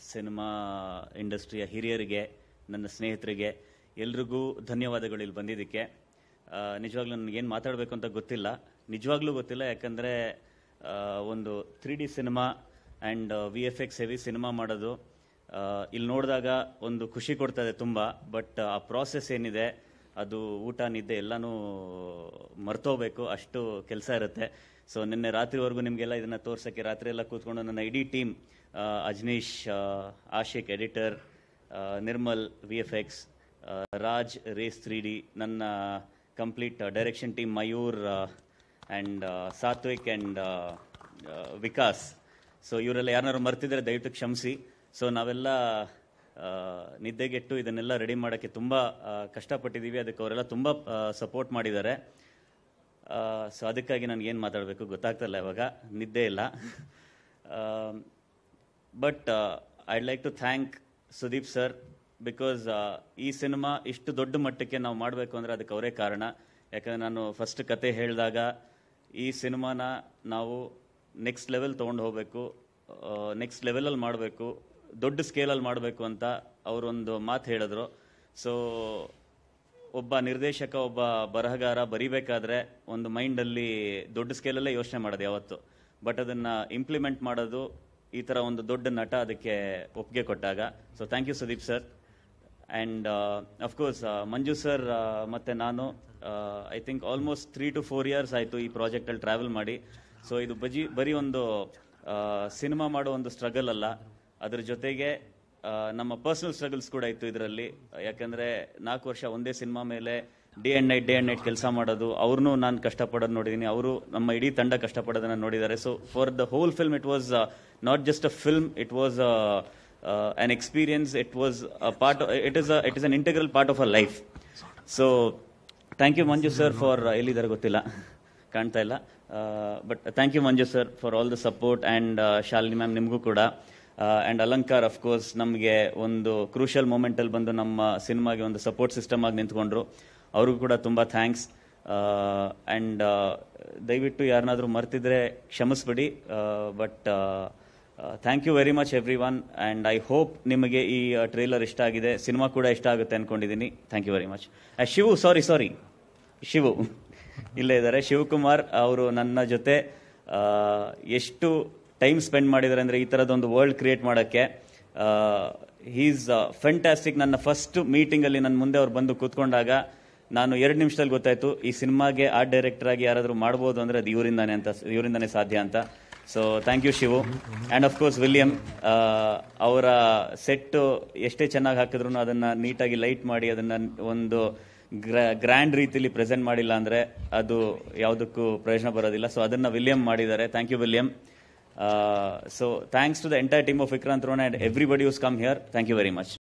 cinema ಇಂಡಸ್ಟ್ರಿಯ ಹಿರಿಯರಿಗೆ ನನ್ನ ಸ್ನೇಹಿತರಿಗೆ ಎಲ್ರಿಗೂ ಧನ್ಯವಾದಗಳು ಇಲ್ಲಿ ಬಂದಿದ್ದಕ್ಕೆ ಆ, ನಿಜವಾಗ್ಲೂ ನನಗೇನು ಮಾತಾಡಬೇಕು ಅಂತ ಗೊತ್ತಿಲ್ಲ ನಿಜವಾಗ್ಲೂ ಗೊತ್ತಿಲ್ಲ ಯಾಕಂದರೆ ಒಂದು three D cinema and V F X heavy cinema ಮಾಡೋದು ಆ, ಇಲ್ಲಿ ನೋಡಿದಾಗ ಒಂದು ಖುಷಿ ಕೊಡ್ತದೆ ತುಂಬ ಬಟ್ ಆ ಪ್ರಾಸೆಸ್ ಏನಿದೆ ಅದು ಊಟ ನಿದ್ದೆ ಎಲ್ಲನೂ ಮರ್ತೋಗ್ಬೇಕು ಅಷ್ಟು ಕೆಲಸ ಇರುತ್ತೆ ಸೊ ನಿನ್ನೆ ರಾತ್ರಿವರೆಗೂ ನಿಮಗೆಲ್ಲ ಇದನ್ನ ತೋರ್ಸೋಕ್ಕೆ ರಾತ್ರಿ ಎಲ್ಲ ಕೂತ್ಕೊಂಡು ನನ್ನ ಇಡೀ ಟೀಮ್ ಅಜ್ನೀಶ್ ಆ, Ashik editor Nirmal V F X Raj ರೇಸ್ ತ್ರೀ ಡಿ ನನ್ನ complete direction team Mayur and Satvik and Vikas so ಇವರೆಲ್ಲ ಯಾರನ್ನಾರು ಮರ್ತಿದ್ರೆ ದಯವಿಟ್ಟು ಕ್ಷಮಿಸಿ ಸೊ ನಾವೆಲ್ಲ ಆ, ನಿದ್ದೆಗೆಟ್ಟು ಇದನ್ನೆಲ್ಲ ರೆಡಿ ಮಾಡೋಕ್ಕೆ ತುಂಬ ಆ, ಕಷ್ಟಪಟ್ಟಿದ್ದೀವಿ ಅದಕ್ಕೆ ಅವರೆಲ್ಲ ತುಂಬ ಸಪೋರ್ಟ್ ಮಾಡಿದ್ದಾರೆ ಸೊ ಅದಕ್ಕಾಗಿ ನನಗೇನು ಮಾತಾಡಬೇಕು ಗೊತ್ತಾಗ್ತಿಲ್ಲ ಇವಾಗ ನಿದ್ದೆ ಇಲ್ಲ but I'd like to thank Sudeep sir because ಈ ಸಿನಿಮಾ ಇಷ್ಟು ದೊಡ್ಡ ಮಟ್ಟಕ್ಕೆ ನಾವು ಮಾಡಬೇಕು ಅಂದರೆ ಅದಕ್ಕೆ ಅವರೇ ಕಾರಣ ಯಾಕಂದರೆ ನಾನು ಫಸ್ಟ್ ಕತೆ ಹೇಳಿದಾಗ ಈ ಸಿನಿಮಾನ ನಾವು ನೆಕ್ಸ್ಟ್ ಲೆವೆಲ್ ತೊಗೊಂಡು ಹೋಗಬೇಕು ನೆಕ್ಸ್ಟ್ ಲೆವೆಲಲ್ಲಿ ಮಾಡಬೇಕು ದೊಡ್ಡ ಸ್ಕೇಲಲ್ಲಿ ಮಾಡಬೇಕು ಅಂತ ಅವರೊಂದು ಮಾತು ಹೇಳಿದ್ರು ಸೊ ಒಬ್ಬ ನಿರ್ದೇಶಕ ಒಬ್ಬ ಬರಹಗಾರ ಬರಿಬೇಕಾದ್ರೆ ಒಂದು ಮೈಂಡಲ್ಲಿ ದೊಡ್ಡ ಸ್ಕೇಲಲ್ಲೇ ಯೋಚನೆ ಮಾಡೋದು ಯಾವತ್ತು ಬಟ್ ಅದನ್ನ ಇಂಪ್ಲಿಮೆಂಟ್ ಮಾಡೋದು ಈ ಥರ ಒಂದು ದೊಡ್ಡ ನಟ ಅದಕ್ಕೆ ಒಪ್ಪಿಗೆ ಕೊಟ್ಟಾಗ so thank you Sudeep sir and of course Manju sir ಮತ್ತು ನಾನು I think almost three to four years ಆಯಿತು ಈ ಪ್ರಾಜೆಕ್ಟಲ್ಲಿ ಟ್ರಾವೆಲ್ ಮಾಡಿ ಸೊ ಇದು ಬಜಿ ಬರೀ ಒಂದು ಸಿನಿಮಾ ಮಾಡೋ ಒಂದು ಸ್ಟ್ರಗಲ್ ಅಲ್ಲ ಅದ್ರ ಜೊತೆಗೆ ಆ, ನಮ್ಮ ಪರ್ಸನಲ್ ಸ್ಟ್ರಗಲ್ಸ್ ಕೂಡ ಇತ್ತು ಇದರಲ್ಲಿ ಯಾಕಂದ್ರೆ ನಾಲ್ಕು ವರ್ಷ ಒಂದೇ ಸಿನಿಮಾ ಮೇಲೆ day and night day and night ಕೆಲಸ ಮಾಡೋದು ಅವ್ರನ್ನೂ ನಾನು ಕಷ್ಟಪಡೋದು ನೋಡಿದ್ದೀನಿ ಅವರು ನಮ್ಮ ಇಡೀ ತಂಡ ಕಷ್ಟಪಡೋದನ್ನ ನೋಡಿದ್ದಾರೆ so for the whole film it was not just a film it was an experience it was part it is it is an integral part of a life so thank you Manju sir for ಎಲ್ಲಿದ್ದಾರೆ ಗೊತ್ತಿಲ್ಲ ಕಾಣ್ತಾ ಇಲ್ಲ but thank you Manju sir for all the support and Shalini ma'am ನಿಮಗೂ ಕೂಡ and Alankar of course ನಮಗೆ ಒಂದು crucial ಮೂಮೆಂಟಲ್ಲಿ ಬಂದು ನಮ್ಮ ಸಿನಿಮಾಗೆ ಒಂದು ಸಪೋರ್ಟ್ ಸಿಸ್ಟಮ್ ಆಗಿ ನಿಂತ್ಕೊಂಡ್ರು ಅವ್ರಿಗೂ ಕೂಡ ತುಂಬ ಥ್ಯಾಂಕ್ಸ್ ಆ್ಯಂಡ್ ದಯವಿಟ್ಟು ಯಾರನ್ನಾದರೂ ಮರ್ತಿದ್ರೆ ಕ್ಷಮಿಸ್ಬಿಡಿ but thank you very much everyone and I hope ನಿಮಗೆ ಈ ಟ್ರೇಲರ್ ಇಷ್ಟ ಆಗಿದೆ ಸಿನಿಮಾ ಕೂಡ ಇಷ್ಟ ಆಗುತ್ತೆ ಅನ್ಕೊಂಡಿದ್ದೀನಿ thank you very much Shivu sorry sorry Shivu ಇಲ್ಲೇ ಇದ್ದಾರೆ ಶಿವಕುಮಾರ್ ಅವರು ನನ್ನ ಜೊತೆ ಆ, ಎಷ್ಟು ಟೈಮ್ ಸ್ಪೆಂಡ್ ಮಾಡಿದ್ದಾರೆ ಅಂದರೆ ಈ ಥರದೊಂದು ವರ್ಲ್ಡ್ ಕ್ರಿಯೇಟ್ ಮಾಡೋಕ್ಕೆ ಹೀಸ್ ಫೆಂಟಾಸ್ಟಿಕ್ ನನ್ನ ಫಸ್ಟ್ ಮೀಟಿಂಗಲ್ಲಿ ನನ್ನ ಮುಂದೆ ಅವ್ರು ಬಂದು ಕೂತ್ಕೊಂಡಾಗ ನಾನು ಎರಡು ನಿಮಿಷದಲ್ಲಿ ಗೊತ್ತಾಯ್ತು ಈ ಸಿನಿಮಾಗೆ ಆರ್ಟ್ ಡೈರೆಕ್ಟರ್ ಆಗಿ ಯಾರಾದರೂ ಮಾಡ್ಬೋದು ಅಂದರೆ ಅದು ಇವರಿಂದಾನೆ ಅಂತ ಇವರಿಂದಾನೇ ಸಾಧ್ಯ ಅಂತ so thank you Shivu and of course William ಅವರ ಸೆಟ್ ಎಷ್ಟೇ ಚೆನ್ನಾಗಿ ಹಾಕಿದ್ರು ಅದನ್ನು ನೀಟಾಗಿ ಲೈಟ್ ಮಾಡಿ ಅದನ್ನು ಒಂದು ಗ್ರ್ಯಾಂಡ್ ರೀತಿಯಲ್ಲಿ ಪ್ರೆಸೆಂಟ್ ಮಾಡಿಲ್ಲ ಅಂದರೆ ಅದು ಯಾವುದಕ್ಕೂ ಪ್ರಯೋಜನ ಬರೋದಿಲ್ಲ ಸೊ ಅದನ್ನು ವಿಲಿಯಂ ಮಾಡಿದ್ದಾರೆ thank you William so thanks to the entire team of Vikrant Rona and everybody who's come here thank you very much